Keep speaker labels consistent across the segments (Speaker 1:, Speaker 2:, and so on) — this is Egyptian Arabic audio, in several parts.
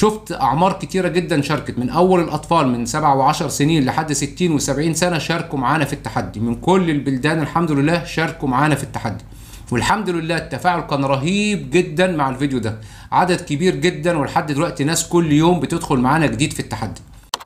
Speaker 1: شفت اعمار كتيره جدا شاركت من اول الاطفال من 7 و10 سنين لحد 60 و70 سنه شاركوا معانا في التحدي من كل البلدان الحمد لله شاركوا معانا في التحدي والحمد لله التفاعل كان رهيب جدا مع الفيديو ده عدد كبير جدا ولحد دلوقتي ناس كل يوم بتدخل معانا جديد في التحدي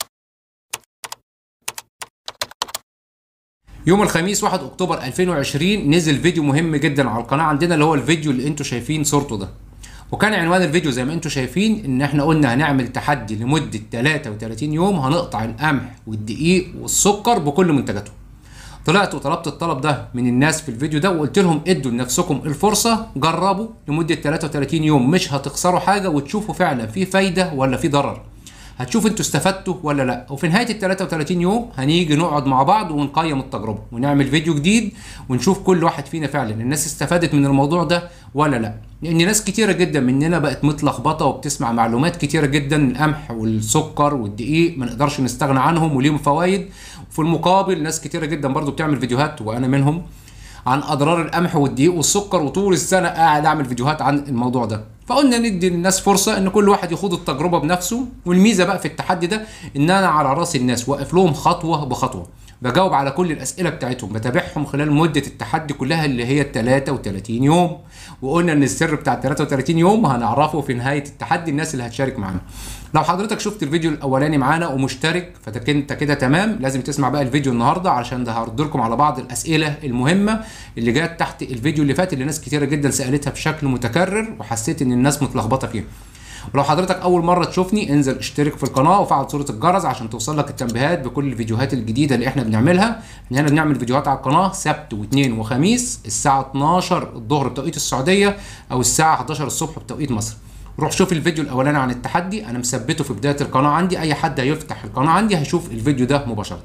Speaker 1: يوم الخميس 1 اكتوبر 2020 نزل فيديو مهم جدا على القناه عندنا اللي هو الفيديو اللي انتم شايفين صورته ده وكان عنوان الفيديو زي ما انتم شايفين ان احنا قلنا هنعمل تحدي لمده 33 يوم هنقطع القمح والدقيق والسكر بكل منتجاتهم طلعت وطلبت الطلب ده من الناس في الفيديو ده وقلت لهم ادوا لنفسكم الفرصه جربوا لمده 33 يوم مش هتخسروا حاجه وتشوفوا فعلا في فايده ولا في ضرر هتشوف انتوا استفدتوا ولا لا وفي نهايه ال 33 يوم هنيجي نقعد مع بعض ونقيم التجربه ونعمل فيديو جديد ونشوف كل واحد فينا فعلا الناس استفادت من الموضوع ده ولا لا لان ناس كتيره جدا مننا بقت متلخبطه وبتسمع معلومات كتيره جدا القمح والسكر والدقيق ما نقدرش نستغنى عنهم وليهم فوائد وفي المقابل ناس كتيره جدا برضو بتعمل فيديوهات وانا منهم عن اضرار القمح والدقيق والسكر وطول السنه قاعد اعمل فيديوهات عن الموضوع ده فقلنا ندي للناس فرصه ان كل واحد يخوض التجربه بنفسه والميزه بقى في التحدي ده ان انا على راس الناس واقف لهم خطوه بخطوه بجاوب على كل الاسئله بتاعتهم بتابعهم خلال مده التحدي كلها اللي هي 33 يوم وقلنا ان السر بتاع 33 يوم هنعرفه في نهايه التحدي الناس اللي هتشارك معانا لو حضرتك شفت الفيديو الاولاني معانا ومشترك فانت كده تمام لازم تسمع بقى الفيديو النهارده علشان ده هرد لكم على بعض الاسئله المهمه اللي جت تحت الفيديو اللي فات اللي ناس كتيره جدا سالتها بشكل متكرر وحسيت ان الناس متلخبطه فيها ولو حضرتك اول مره تشوفني انزل اشترك في القناه وفعل صوره الجرس عشان توصل لك التنبيهات بكل الفيديوهات الجديده اللي احنا بنعملها احنا هنا بنعمل فيديوهات على القناه سبت واثنين وخميس الساعه 12 الظهر بتوقيت السعوديه او الساعه 11 الصبح بتوقيت مصر روح شوف الفيديو الاولاني عن التحدي انا مثبته في بدايه القناه عندي اي حد هيفتح القناه عندي هيشوف الفيديو ده مباشره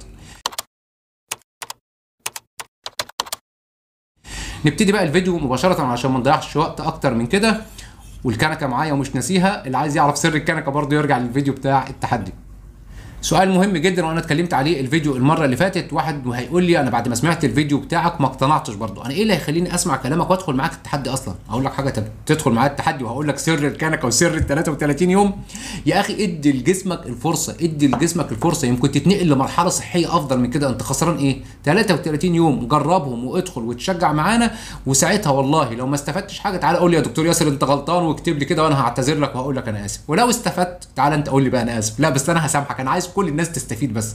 Speaker 1: نبتدي بقى الفيديو مباشره عشان ما نضيعش وقت اكتر من كده والكنكه معايا ومش ناسيها اللي عايز يعرف سر الكنكه برضه يرجع للفيديو بتاع التحدي سؤال مهم جدا وانا اتكلمت عليه الفيديو المره اللي فاتت واحد هيقول لي انا بعد ما سمعت الفيديو بتاعك ما اقتنعتش برضه انا ايه اللي هيخليني اسمع كلامك وادخل معاك التحدي اصلا اقول لك حاجه تدخل معايا التحدي وهقول لك سر الكنكه وسر ال 33 يوم يا اخي ادي لجسمك الفرصه ادي لجسمك الفرصه يمكن تتنقل لمرحله صحيه افضل من كده انت خسران ايه 33 يوم جربهم وادخل وتشجع معانا وساعتها والله لو ما استفدتش حاجه تعالى قول لي يا دكتور ياسر انت غلطان واكتب لي كده وانا هعتذر لك وهقول لك انا اسف ولو استفدت تعالى انت قول لي بقى انا اسف لا بس انا هسامحك انا عايز كل الناس تستفيد بس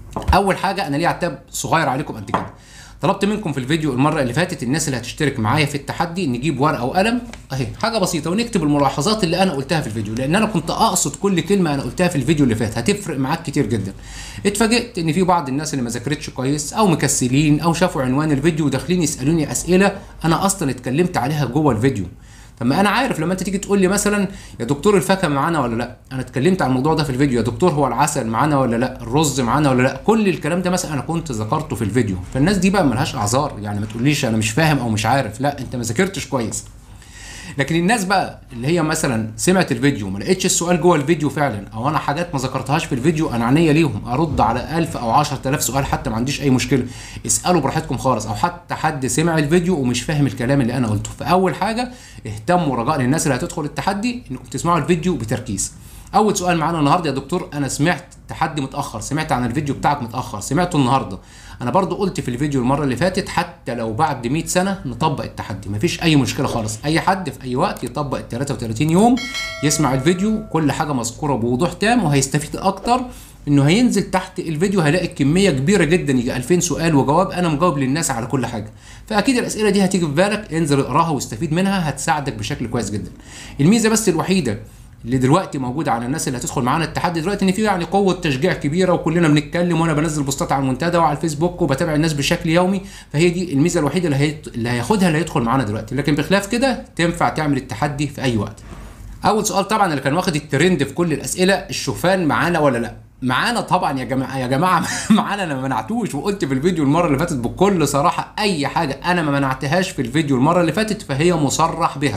Speaker 1: اول حاجه انا ليا عتاب صغير عليكم قد كده طلبت منكم في الفيديو المره اللي فاتت الناس اللي هتشترك معايا في التحدي نجيب ورقه وقلم اهي حاجه بسيطه ونكتب الملاحظات اللي انا قلتها في الفيديو لان انا كنت اقصد كل كلمه انا قلتها في الفيديو اللي فات هتفرق معاك كتير جدا اتفاجئت ان في بعض الناس اللي ما ذاكرتش كويس او مكسلين او شافوا عنوان الفيديو وداخلين يسالوني اسئله انا اصلا اتكلمت عليها جوه الفيديو طب ما انا عارف لما انت تيجي تقول لي مثلا يا دكتور الفاكهه معانا ولا لا انا اتكلمت عن الموضوع ده في الفيديو يا دكتور هو العسل معانا ولا لا الرز معانا ولا لا كل الكلام ده مثلا انا كنت ذكرته في الفيديو فالناس دي بقى ملهاش اعذار يعني ما تقوليش انا مش فاهم او مش عارف لا انت ما ذاكرتش كويس لكن الناس بقى اللي هي مثلا سمعت الفيديو ما لقيتش السؤال جوه الفيديو فعلا او انا حاجات ما ذكرتهاش في الفيديو انا عينيا ليهم ارد على 1000 او 10000 سؤال حتى ما عنديش اي مشكله اسالوا براحتكم خالص او حتى حد سمع الفيديو ومش فاهم الكلام اللي انا قلته فاول حاجه اهتموا رجاء للناس اللي هتدخل التحدي انكم تسمعوا الفيديو بتركيز اول سؤال معانا النهارده يا دكتور انا سمعت تحدي متاخر سمعت عن الفيديو بتاعك متاخر سمعته النهارده انا برضو قلت في الفيديو المره اللي فاتت حتى لو بعد 100 سنه نطبق التحدي مفيش اي مشكله خالص اي حد في اي وقت يطبق ال 33 يوم يسمع الفيديو كل حاجه مذكوره بوضوح تام وهيستفيد اكتر انه هينزل تحت الفيديو هيلاقي كميه كبيره جدا يجي 2000 سؤال وجواب انا مجاوب للناس على كل حاجه فاكيد الاسئله دي هتيجي في بالك انزل اقراها واستفيد منها هتساعدك بشكل كويس جدا الميزه بس الوحيده اللي دلوقتي موجوده على الناس اللي هتدخل معانا التحدي دلوقتي ان في يعني قوه تشجيع كبيره وكلنا بنتكلم وانا بنزل بوستات على المنتدى وعلى الفيسبوك وبتابع الناس بشكل يومي فهي دي الميزه الوحيده اللي, هي... اللي هياخدها اللي هيدخل معانا دلوقتي لكن بخلاف كده تنفع تعمل التحدي في اي وقت اول سؤال طبعا اللي كان واخد الترند في كل الاسئله الشوفان معانا ولا لا معانا طبعا يا جماعه يا جماعه معانا انا ما منعتوش وقلت في الفيديو المره اللي فاتت بكل صراحه اي حاجه انا ما منعتهاش في الفيديو المره اللي فاتت فهي مصرح بها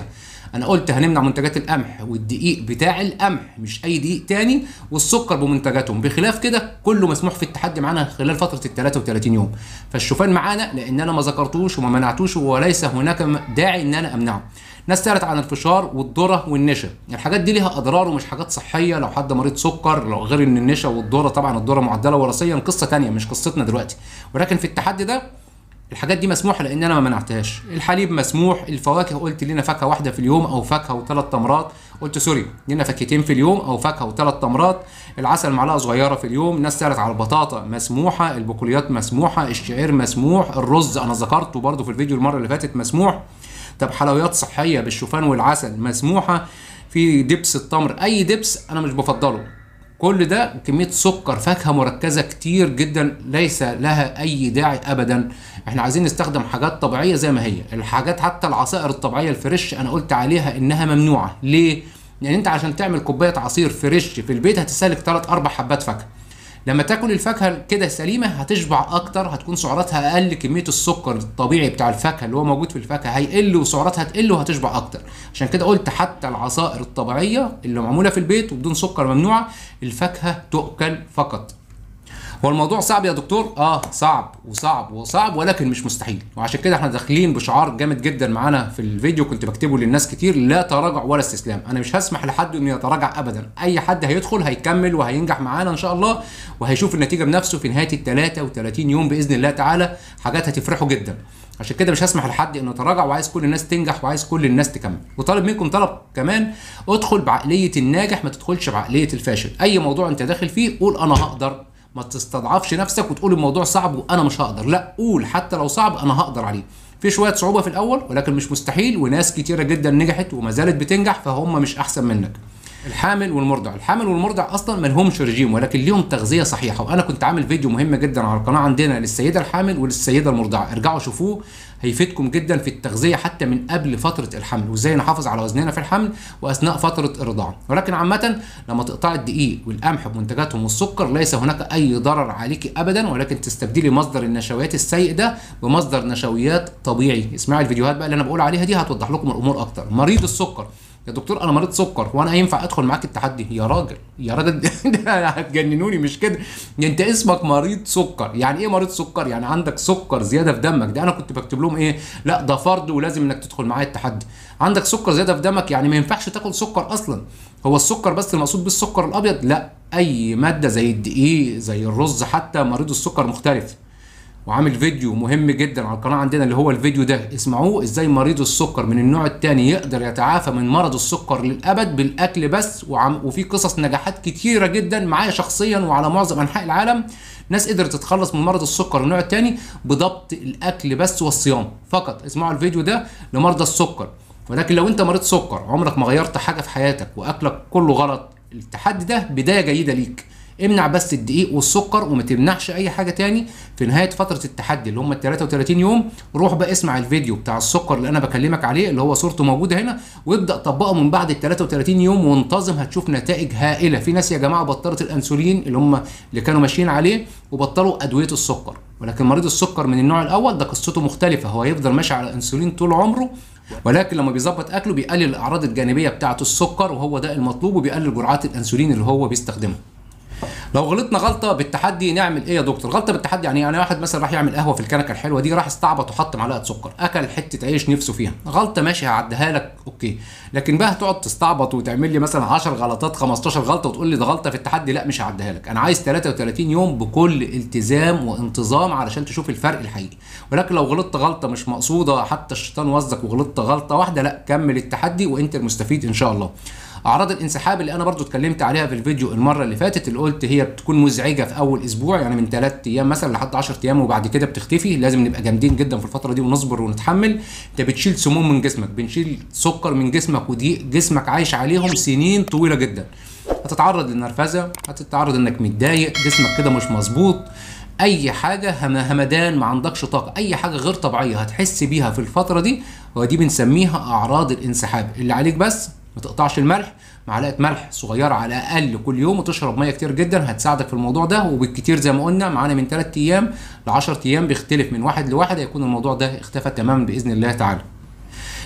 Speaker 1: انا قلت هنمنع منتجات القمح والدقيق بتاع القمح مش اي دقيق تاني والسكر بمنتجاتهم بخلاف كده كله مسموح في التحدي معانا خلال فتره ال 33 يوم فالشوفان معانا لان انا ما ذكرتوش وما منعتوش وليس هناك داعي ان انا امنعه ناس سالت عن الفشار والذره والنشا الحاجات دي ليها اضرار ومش حاجات صحيه لو حد مريض سكر لو غير ان النشا والذره طبعا الذره معدله وراثيا قصه تانية مش قصتنا دلوقتي ولكن في التحدي ده الحاجات دي مسموحه لان انا ما منعتهاش الحليب مسموح الفواكه قلت لنا فاكهه واحده في اليوم او فاكهه وثلاث تمرات قلت سوري لنا فاكهتين في اليوم او فاكهه وثلاث تمرات العسل معلقه صغيره في اليوم الناس سالت على البطاطا مسموحه البقوليات مسموحه الشعير مسموح الرز انا ذكرته برده في الفيديو المره اللي فاتت مسموح طب حلويات صحيه بالشوفان والعسل مسموحه في دبس التمر اي دبس انا مش بفضله كل ده كميه سكر فاكهه مركزه كتير جدا ليس لها اي داعي ابدا احنا عايزين نستخدم حاجات طبيعيه زي ما هي الحاجات حتى العصائر الطبيعيه الفريش انا قلت عليها انها ممنوعه ليه لان انت عشان تعمل كوبايه عصير فريش في البيت هتستهلك 3 4 حبات فاكهه لما تاكل الفاكهه كده سليمه هتشبع اكتر هتكون سعراتها اقل كميه السكر الطبيعي بتاع الفاكهه اللي هو موجود في الفاكهه هيقل وسعراتها هتقل وهتشبع اكتر عشان كده قلت حتى العصائر الطبيعيه اللي معموله في البيت وبدون سكر ممنوعه الفاكهه تؤكل فقط هو الموضوع صعب يا دكتور اه صعب وصعب وصعب ولكن مش مستحيل وعشان كده احنا داخلين بشعار جامد جدا معانا في الفيديو كنت بكتبه للناس كتير لا تراجع ولا استسلام انا مش هسمح لحد انه يتراجع ابدا اي حد هيدخل هيكمل وهينجح معانا ان شاء الله وهيشوف النتيجه بنفسه في نهايه ال 33 يوم باذن الله تعالى حاجات هتفرحه جدا عشان كده مش هسمح لحد انه يتراجع وعايز كل الناس تنجح وعايز كل الناس تكمل وطالب منكم طلب كمان ادخل بعقليه الناجح ما تدخلش بعقليه الفاشل اي موضوع انت داخل فيه قول انا هقدر ما تستضعفش نفسك وتقول الموضوع صعب وانا مش هقدر لا قول حتى لو صعب انا هقدر عليه في شويه صعوبه في الاول ولكن مش مستحيل وناس كتيره جدا نجحت وما زالت بتنجح فهم مش احسن منك الحامل والمرضع الحامل والمرضع اصلا ما لهمش رجيم ولكن ليهم تغذيه صحيحه وانا كنت عامل فيديو مهم جدا على القناه عندنا للسيده الحامل وللسيده المرضعه ارجعوا شوفوه هيفيدكم جدا في التغذيه حتى من قبل فتره الحمل وازاي نحافظ على وزننا في الحمل واثناء فتره الرضاعه ولكن عامه لما تقطعي الدقيق والقمح بمنتجاتهم والسكر ليس هناك اي ضرر عليك ابدا ولكن تستبدلي مصدر النشويات السيء ده بمصدر نشويات طبيعي اسمعي الفيديوهات بقى اللي انا بقول عليها دي هتوضح لكم الامور اكتر مريض السكر يا دكتور انا مريض سكر وانا ينفع ادخل معاك التحدي يا راجل يا راجل ده هتجننوني مش كده انت اسمك مريض سكر يعني ايه مريض سكر يعني عندك سكر زياده في دمك ده انا كنت بكتب لهم ايه لا ده فرض ولازم انك تدخل معايا التحدي عندك سكر زياده في دمك يعني ما ينفعش تاكل سكر اصلا هو السكر بس المقصود بالسكر الابيض لا اي ماده زي الدقيق زي الرز حتى مريض السكر مختلف وعامل فيديو مهم جدا على القناه عندنا اللي هو الفيديو ده اسمعوه ازاي مريض السكر من النوع الثاني يقدر يتعافى من مرض السكر للابد بالاكل بس وعم وفي قصص نجاحات كتيره جدا معايا شخصيا وعلى معظم انحاء العالم ناس قدرت تتخلص من مرض السكر النوع الثاني بضبط الاكل بس والصيام فقط اسمعوا الفيديو ده لمرضى السكر ولكن لو انت مريض سكر عمرك ما غيرت حاجه في حياتك واكلك كله غلط التحدي ده بدايه جيده ليك امنع بس الدقيق والسكر وما تمنعش اي حاجه تاني في نهايه فتره التحدي اللي هم ال 33 يوم روح بقى اسمع الفيديو بتاع السكر اللي انا بكلمك عليه اللي هو صورته موجوده هنا وابدا طبقه من بعد ال 33 يوم وانتظم هتشوف نتائج هائله في ناس يا جماعه بطلت الانسولين اللي هم اللي كانوا ماشيين عليه وبطلوا ادويه السكر ولكن مريض السكر من النوع الاول ده قصته مختلفه هو هيفضل ماشي على انسولين طول عمره ولكن لما بيظبط اكله بيقلل الاعراض الجانبيه بتاعه السكر وهو ده المطلوب وبيقلل جرعات الانسولين اللي هو بيستخدمها لو غلطنا غلطه بالتحدي نعمل ايه يا دكتور غلطه بالتحدي يعني يعني واحد مثلا راح يعمل قهوه في الكنكه الحلوه دي راح استعبط وحط معلقه سكر اكل حته عيش نفسه فيها غلطه ماشي هعديها لك اوكي لكن بقى تقعد تستعبط وتعمل لي مثلا 10 غلطات 15 غلطه وتقول لي ده غلطه في التحدي لا مش هعديها لك انا عايز 33 يوم بكل التزام وانتظام علشان تشوف الفرق الحقيقي ولكن لو غلطت غلطه مش مقصوده حتى الشيطان وزك وغلطت غلطه واحده لا كمل التحدي وانت المستفيد ان شاء الله اعراض الانسحاب اللي انا برضو اتكلمت عليها في الفيديو المره اللي فاتت اللي قلت هي بتكون مزعجه في اول اسبوع يعني من 3 ايام مثلا لحد 10 ايام وبعد كده بتختفي لازم نبقى جامدين جدا في الفتره دي ونصبر ونتحمل انت بتشيل سموم من جسمك بنشيل سكر من جسمك ودي جسمك عايش عليهم سنين طويله جدا هتتعرض للنرفزه هتتعرض انك متضايق جسمك كده مش مظبوط اي حاجه همدان ما عندكش طاقه اي حاجه غير طبيعيه هتحس بيها في الفتره دي ودي بنسميها اعراض الانسحاب اللي عليك بس ما تقطعش الملح معلقه ملح صغيره على الاقل كل يوم وتشرب ميه كتير جدا هتساعدك في الموضوع ده وبالكتير زي ما قلنا معانا من 3 ايام ل 10 ايام بيختلف من واحد لواحد هيكون الموضوع ده اختفى تماما باذن الله تعالى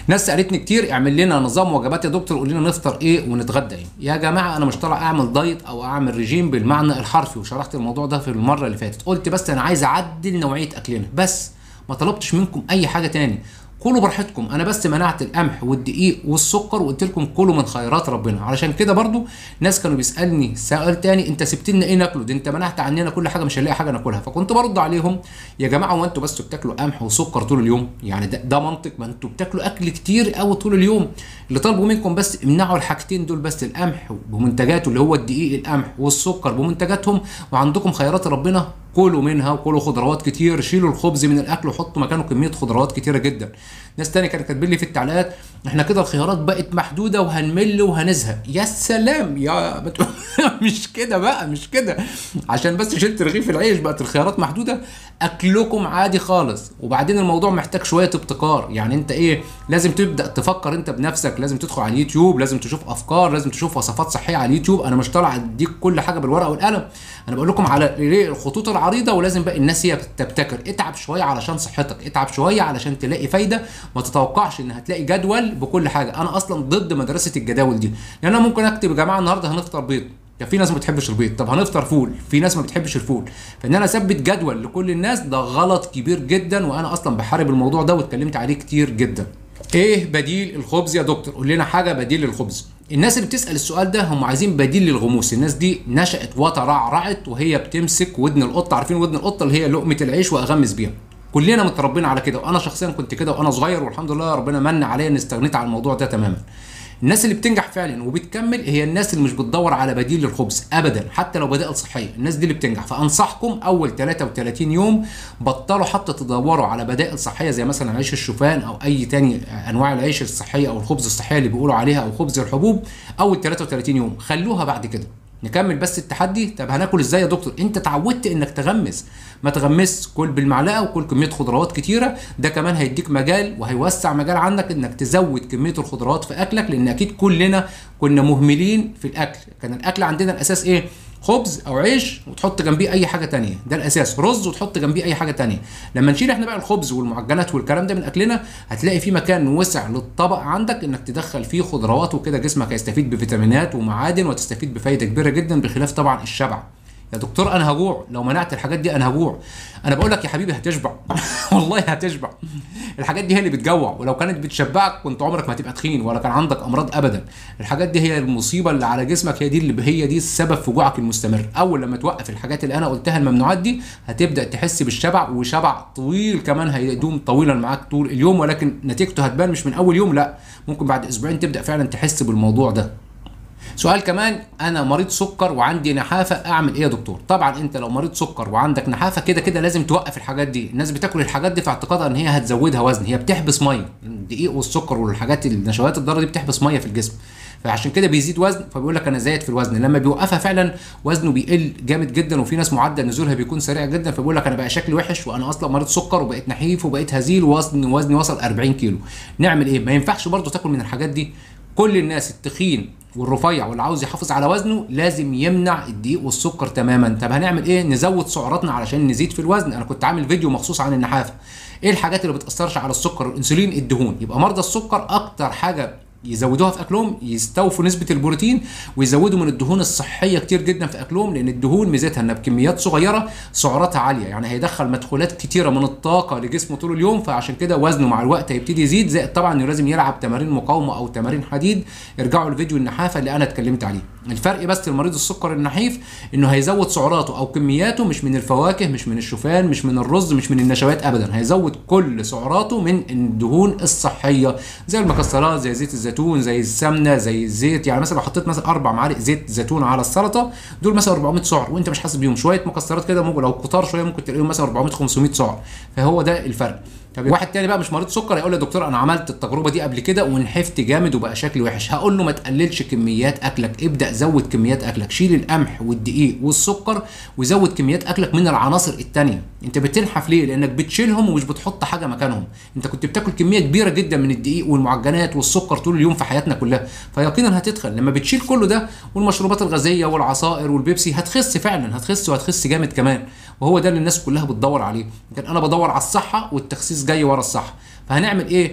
Speaker 1: ناس سالتني كتير اعمل لنا نظام وجبات يا دكتور قول لنا نفطر ايه ونتغدى ايه يا جماعه انا مش طالع اعمل دايت او اعمل ريجيم بالمعنى الحرفي وشرحت الموضوع ده في المره اللي فاتت قلت بس انا عايز اعدل نوعيه اكلنا بس ما طلبتش منكم اي حاجه تاني كلوا براحتكم انا بس منعت القمح والدقيق والسكر وقلت لكم كلوا من خيرات ربنا علشان كده برضو ناس كانوا بيسالني سؤال تاني انت سبت لنا ايه ناكله ده انت منعت عننا كل حاجه مش هنلاقي حاجه ناكلها فكنت برد عليهم يا جماعه هو انتوا بس بتاكلوا قمح وسكر طول اليوم يعني ده, ده منطق ما انتوا بتاكلوا اكل كتير قوي طول اليوم اللي طالبوا منكم بس امنعوا الحاجتين دول بس القمح بمنتجاته اللي هو الدقيق القمح والسكر بمنتجاتهم وعندكم خيرات ربنا كلوا منها وكلوا خضروات كتير شيلوا الخبز من الاكل وحطوا مكانه كميه خضروات كتيره جدا ناس تانية كانت كاتبين لي في التعليقات احنا كده الخيارات بقت محدوده وهنمل وهنزهق يا سلام يا بت... مش كده بقى مش كده عشان بس شلت رغيف العيش بقت الخيارات محدوده اكلكم عادي خالص وبعدين الموضوع محتاج شويه ابتكار يعني انت ايه لازم تبدا تفكر انت بنفسك لازم تدخل على اليوتيوب لازم تشوف افكار لازم تشوف وصفات صحيه على اليوتيوب انا مش طالع اديك كل حاجه بالورقه والقلم انا بقول لكم على ليه الخطوط العريضه ولازم بقى الناس هي تبتكر اتعب شويه علشان صحتك اتعب شويه علشان تلاقي فايده ما تتوقعش ان هتلاقي جدول بكل حاجه انا اصلا ضد مدرسه الجداول دي لان انا ممكن اكتب يا جماعه النهارده هنفطر بيض طب في ناس ما بتحبش البيض طب هنفطر فول في ناس ما بتحبش الفول فان انا اثبت جدول لكل الناس ده غلط كبير جدا وانا اصلا بحارب الموضوع ده واتكلمت عليه كتير جدا ايه بديل الخبز يا دكتور قول لنا حاجه بديل للخبز الناس اللي بتسال السؤال ده هم عايزين بديل للغموس الناس دي نشأت وترعرعت وهي بتمسك ودن القطه عارفين ودن القطه اللي هي لقمه العيش واغمس بيها كلنا متربيين على كده وانا شخصيا كنت كده وانا صغير والحمد لله ربنا من عليا ان استغنيت عن الموضوع ده تماما الناس اللي بتنجح فعلا وبتكمل هي الناس اللي مش بتدور على بديل للخبز ابدا حتى لو بدائل صحيه الناس دي اللي بتنجح فانصحكم اول 33 يوم بطلوا حتى تدوروا على بدائل صحيه زي مثلا عيش الشوفان او اي تاني انواع العيش الصحيه او الخبز الصحيه اللي بيقولوا عليها او خبز الحبوب اول 33 يوم خلوها بعد كده نكمل بس التحدي طب هناكل ازاي يا دكتور انت اتعودت انك تغمس ما تغمس كل بالمعلقه وكل كميه خضروات كتيره ده كمان هيديك مجال وهيوسع مجال عندك انك تزود كميه الخضروات في اكلك لان اكيد كلنا كنا مهملين في الاكل كان الاكل عندنا الاساس ايه خبز او عيش وتحط جنبيه اي حاجه تانية ده الاساس رز وتحط جنبيه اي حاجه تانية لما نشيل احنا بقى الخبز والمعجنات والكلام ده من اكلنا هتلاقي في مكان وسع للطبق عندك انك تدخل فيه خضروات وكده جسمك هيستفيد بفيتامينات ومعادن وتستفيد بفايده كبيره جدا بخلاف طبعا الشبع يا دكتور انا هجوع لو منعت الحاجات دي انا هجوع انا بقول لك يا حبيبي هتشبع والله هتشبع الحاجات دي هي اللي بتجوع ولو كانت بتشبعك كنت عمرك ما هتبقى تخين ولا كان عندك امراض ابدا الحاجات دي هي المصيبه اللي على جسمك هي دي اللي هي دي السبب في جوعك المستمر اول لما توقف الحاجات اللي انا قلتها الممنوعات دي هتبدا تحس بالشبع وشبع طويل كمان هيدوم طويلا معاك طول اليوم ولكن نتيجته هتبان مش من اول يوم لا ممكن بعد اسبوعين تبدا فعلا تحس بالموضوع ده سؤال كمان انا مريض سكر وعندي نحافه اعمل ايه يا دكتور طبعا انت لو مريض سكر وعندك نحافه كده كده لازم توقف الحاجات دي الناس بتاكل الحاجات دي في اعتقادها ان هي هتزودها وزن هي بتحبس ميه الدقيق والسكر والحاجات النشويات الضاره دي بتحبس ميه في الجسم فعشان كده بيزيد وزن فبيقول لك انا زايد في الوزن لما بيوقفها فعلا وزنه بيقل جامد جدا وفي ناس معدل نزولها بيكون سريع جدا فبيقول لك انا بقى شكلي وحش وانا اصلا مريض سكر وبقيت نحيف وبقيت هزيل ووزن وزني وصل 40 كيلو نعمل ايه ما ينفعش برضه تاكل من الحاجات دي كل الناس التخين والرفيع واللي عاوز يحافظ على وزنه لازم يمنع الدقيق والسكر تماما طب هنعمل ايه نزود سعراتنا علشان نزيد في الوزن انا كنت عامل فيديو مخصوص عن النحافه ايه الحاجات اللي بتاثرش على السكر والانسولين الدهون يبقى مرضى السكر اكتر حاجه يزودوها في اكلهم يستوفوا نسبه البروتين ويزودوا من الدهون الصحيه كتير جدا في اكلهم لان الدهون ميزتها انها بكميات صغيره سعراتها عاليه يعني هيدخل مدخولات كتيره من الطاقه لجسمه طول اليوم فعشان كده وزنه مع الوقت هيبتدي يزيد زائد طبعا انه لازم يلعب تمارين مقاومه او تمارين حديد ارجعوا لفيديو النحافه اللي انا اتكلمت عليه الفرق بس المريض السكر النحيف انه هيزود سعراته او كمياته مش من الفواكه مش من الشوفان مش من الرز مش من النشويات ابدا هيزود كل سعراته من الدهون الصحيه زي المكسرات زي زيت الزيتون زي السمنه زي الزيت يعني مثلا لو حطيت مثلا اربع معالق زيت زيتون على السلطه دول مثلا 400 سعر وانت مش حاسس بيهم شويه مكسرات كده ممكن لو كتار شويه ممكن تلاقيهم مثلا 400 500 سعر فهو ده الفرق طب واحد تاني بقى مش مريض سكر هيقول لي يا دكتور انا عملت التجربه دي قبل كده ونحفت جامد وبقى شكلي وحش هقول له ما تقللش كميات اكلك ابدا زود كميات اكلك شيل القمح والدقيق والسكر وزود كميات اكلك من العناصر التانية انت بتنحف ليه لانك بتشيلهم ومش بتحط حاجه مكانهم انت كنت بتاكل كميه كبيره جدا من الدقيق والمعجنات والسكر طول اليوم في حياتنا كلها فيقينا هتدخل لما بتشيل كل ده والمشروبات الغازيه والعصائر والبيبسي هتخس فعلا هتخس وهتخس جامد كمان وهو ده اللي الناس كلها بتدور عليه لكن انا بدور على الصحه والتخسيس جاي ورا الصحه فهنعمل ايه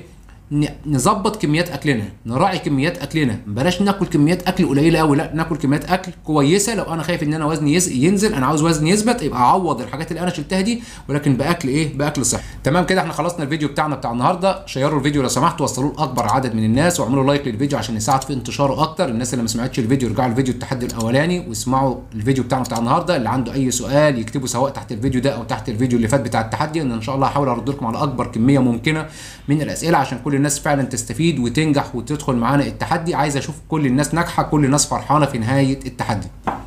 Speaker 1: ن- نظبط كميات اكلنا نراعي كميات اكلنا بلاش ناكل كميات اكل قليله قوي لا ناكل كميات اكل كويسه لو انا خايف ان انا وزني يز- ينزل انا عاوز وزني يثبت يبقى اعوض الحاجات اللي انا شلتها دي ولكن باكل ايه باكل صحي تمام كده احنا خلصنا الفيديو بتاعنا بتاع النهارده شيروا الفيديو لو سمحتوا وصلوه لاكبر عدد من الناس واعملوا لايك للفيديو عشان يساعد في انتشاره اكتر الناس اللي ما سمعتش الفيديو يرجعوا الفيديو التحدي الاولاني واسمعوا الفيديو بتاعنا بتاع النهارده اللي عنده اي سؤال يكتبه سواء تحت الفيديو ده او تحت الفيديو اللي فات بتاع التحدي ان ان شاء الله هحاول ارد لكم على اكبر كميه ممكنه من الاسئله عشان كل الناس فعلا تستفيد وتنجح وتدخل معانا التحدي عايز اشوف كل الناس ناجحه كل الناس فرحانه في نهايه التحدي